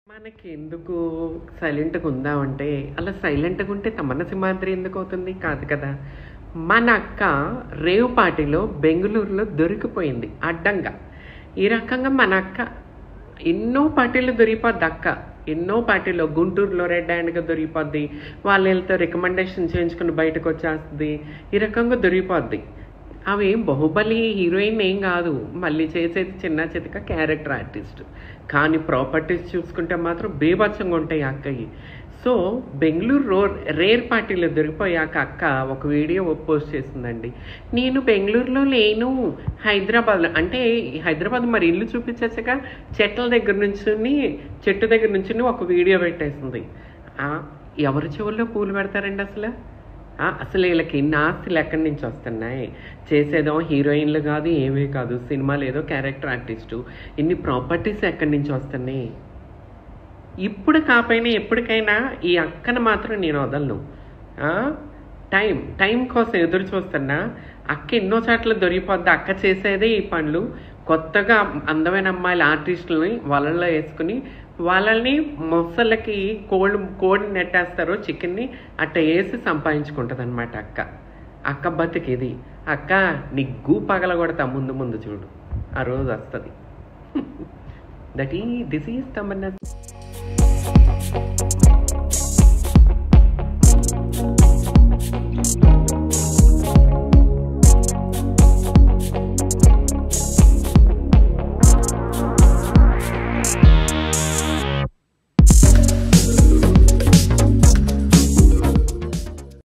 మనకి ఎందుకు సైలెంట్గా ఉందామంటే అలా సైలెంట్గా ఉంటే తమన్న సింహాద్రి ఎందుకు అవుతుంది కాదు కదా మన అక్క రేవ్ పార్టీలో బెంగళూరులో దొరికిపోయింది అడ్డంగా ఈ రకంగా మన అక్క ఎన్నో పార్టీలు దొరికిపోద్ది అక్క ఎన్నో పార్టీలో గుంటూరులో రెడ్ హ్యాండ్గా దొరికిపోద్ది వాళ్ళ వెళ్తే రికమెండేషన్ చేయించుకుని బయటకు వచ్చేస్తుంది ఈ రకంగా దొరికిపోద్ది అవి బాహుబలి హీరోయిన్ ఏం కాదు మళ్ళీ చేసేది చిన్న చితక క్యారెక్టర్ ఆర్టిస్ట్ కానీ ప్రాపర్టీస్ చూసుకుంటే మాత్రం బేభత్సంగా ఉంటాయి ఆ అక్కయ్యి సో బెంగళూరు రో రేర్ పార్టీలో దొరికిపోయాక అక్క ఒక వీడియో పోస్ట్ చేసిందండి నేను బెంగళూరులో లేను హైదరాబాద్లో అంటే హైదరాబాద్ మరి ఇల్లు చూపించగా చెట్ల దగ్గర నుంచి చెట్టు దగ్గర నుంచి ఒక వీడియో పెట్టేసింది ఆ, ఎవరి చెవుల్లో పూలు పెడతారండి అసలు ఆ, అసలు వీళ్ళకి ఇన్ని ఆస్తులు ఎక్కడి నుంచి వస్తున్నాయి చేసేదో హీరోయిన్లు కాదు ఏమీ కాదు సినిమాలు ఏదో క్యారెక్టర్ ఆర్టిస్టు ఇన్ని ప్రాపర్టీస్ ఎక్కడి నుంచి వస్తున్నాయి ఇప్పుడు కాకపోయినా ఎప్పటికైనా ఈ అక్కను మాత్రం నేను వదలను ఆ? టైం టైం కోసం ఎదురు చూస్తున్నా అక్క ఎన్నో చోట్ల దొరికిపోద్ది అక్క చేసేదే ఈ పనులు కొత్తగా అందమైన అమ్మాయిల ఆర్టిస్టులని వలల్లో వేసుకుని వాళ్ళని మొసళ్ళకి కోళ్ళు కోడిని నెట్టేస్తారో చికెన్ని అట్ట వేసి సంపాదించుకుంటుంది అనమాట అక్క అక్క బతికి ఇది అక్క నీ గూ పగల కొడతా ముందు ముందు చూడు ఆ రోజు వస్తుంది దట్ ఈ దిస్ ఈజ్ తమన్నా